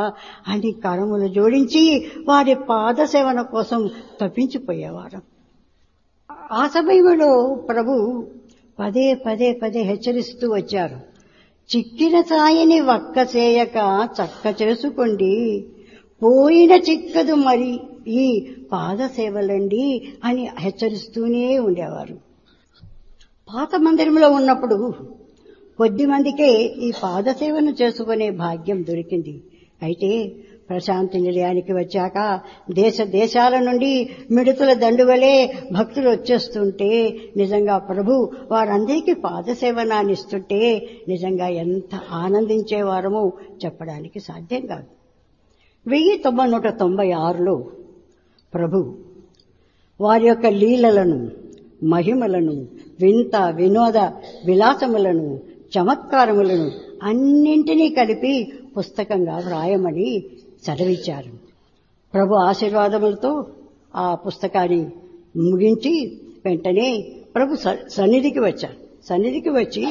అని కరములు జోడించి వారి పాద సేవన కోసం తప్పించిపోయేవారు ఆ సమయంలో ప్రభు పదే పదే పదే హెచ్చరిస్తూ వచ్చారు చిక్కిన సాయిని వక్క చేయక చక్క చేసుకోండి పోయిన చిక్కదు మరి ఈ పాద సేవలండి అని హెచ్చరిస్తూనే ఉండేవారు పాత మందిరంలో ఉన్నప్పుడు కొద్ది మందికే ఈ పాద సేవను చేసుకునే భాగ్యం దొరికింది అయితే ప్రశాంతి నిలయానికి వచ్చాక దేశ దేశాల నుండి మిడుతుల దండువలే భక్తులు వచ్చేస్తుంటే నిజంగా ప్రభు వారందరికీ పాదసేవనాన్ని ఇస్తుంటే నిజంగా ఎంత ఆనందించేవారమో చెప్పడానికి సాధ్యం కాదు వెయ్యి తొంభై నూట తొంభై ఆరులో ప్రభు వారి యొక్క లీలలను మహిమలను వింత వినోద విలాసములను చమత్కారములను అన్నింటినీ కలిపి పుస్తకంగా వ్రాయమని చదివించారు ప్రభు ఆశీర్వాదములతో ఆ పుస్తకాన్ని ముగించి వెంటనే ప్రభు సన్నిధికి వచ్చారు సన్నిధికి వచ్చి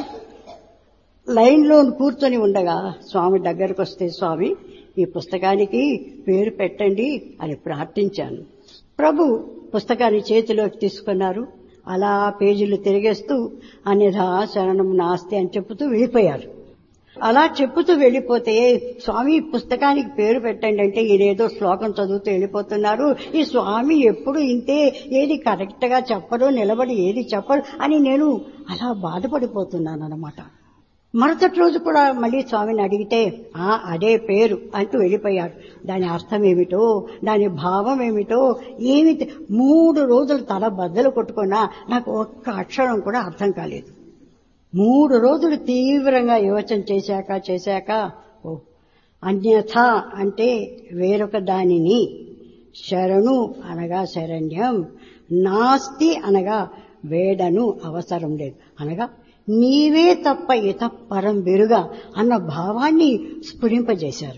లైన్లో కూర్చొని ఉండగా స్వామి దగ్గరకు వస్తే స్వామి ఈ పుస్తకానికి పేరు పెట్టండి అని ప్రార్థించాను ప్రభు పుస్తకాన్ని చేతిలోకి తీసుకున్నారు అలా పేజీలు తిరిగేస్తూ అన్యథా శరణం నాస్తి అని చెప్పుతూ వెళ్ళిపోయారు అలా చెప్పుతూ వెళ్ళిపోతే స్వామి పుస్తకానికి పేరు పెట్టండి అంటే ఈయనేదో శ్లోకం చదువుతూ వెళ్ళిపోతున్నారు ఈ స్వామి ఎప్పుడు ఇంతే ఏది కరెక్ట్ గా చెప్పరు నిలబడి ఏది చెప్పరు అని నేను అలా బాధపడిపోతున్నాను అనమాట మరుసటి రోజు కూడా మళ్ళీ స్వామిని అడిగితే ఆ అదే పేరు అంటూ వెళ్ళిపోయాడు దాని అర్థం ఏమిటో దాని భావం ఏమిటో ఏమి మూడు రోజులు తల బద్దలు కొట్టుకున్నా నాకు ఒక్క అక్షరం కూడా అర్థం కాలేదు మూడు రోజులు తీవ్రంగా యోచన చేశాక చేశాక ఓ అన్యథ అంటే వేరొక దానిని శరణు అనగా శరణ్యం నాస్తి అనగా వేడను అవసరం లేదు అనగా నీవే తప్ప ఇత పరం బెరుగా అన్న భావాన్ని స్ఫురింపజేశారు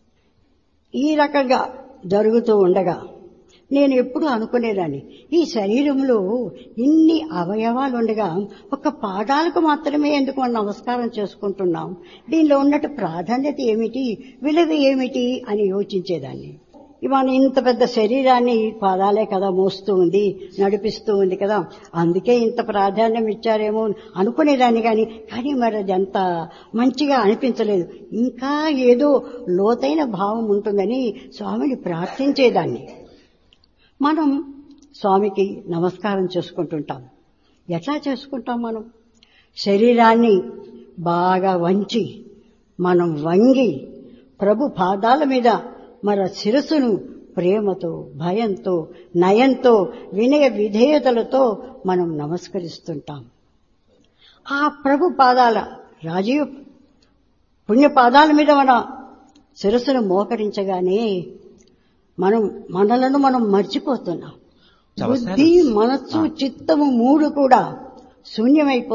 ఈ రకంగా జరుగుతూ ఉండగా నేను ఎప్పుడు అనుకునేదాన్ని ఈ శరీరంలో ఇన్ని అవయవాలు ఉండగా ఒక పాదాలకు మాత్రమే ఎందుకు మనం నమస్కారం చేసుకుంటున్నాం దీనిలో ఉన్నట్టు ప్రాధాన్యత ఏమిటి విలువ ఏమిటి అని యోచించేదాన్ని ఇవాళ ఇంత పెద్ద శరీరాన్ని పాదాలే కదా మోస్తూ ఉంది నడిపిస్తూ ఉంది కదా అందుకే ఇంత ప్రాధాన్యం ఇచ్చారేమో అనుకునేదాన్ని కానీ కానీ మరి అది అంత మంచిగా అనిపించలేదు ఇంకా ఏదో లోతైన భావం ఉంటుందని స్వామిని ప్రార్థించేదాన్ని మనం స్వామికి నమస్కారం చేసుకుంటుంటాం ఎట్లా చేసుకుంటాం మనం శరీరాన్ని బాగా వంచి మనం వంగి ప్రభు పాదాల మీద మన శిరస్సును ప్రేమతో భయంతో నయంతో వినయ విధేయతలతో మనం నమస్కరిస్తుంటాం ఆ ప్రభు పాదాల రాజీవ్ పుణ్య పాదాల మీద మన శిరస్సును మోకరించగానే మనం మనలను మనం మర్చిపోతున్నాం బుద్ధి మనస్సు చిత్తము మూడు కూడా శూన్యమైపో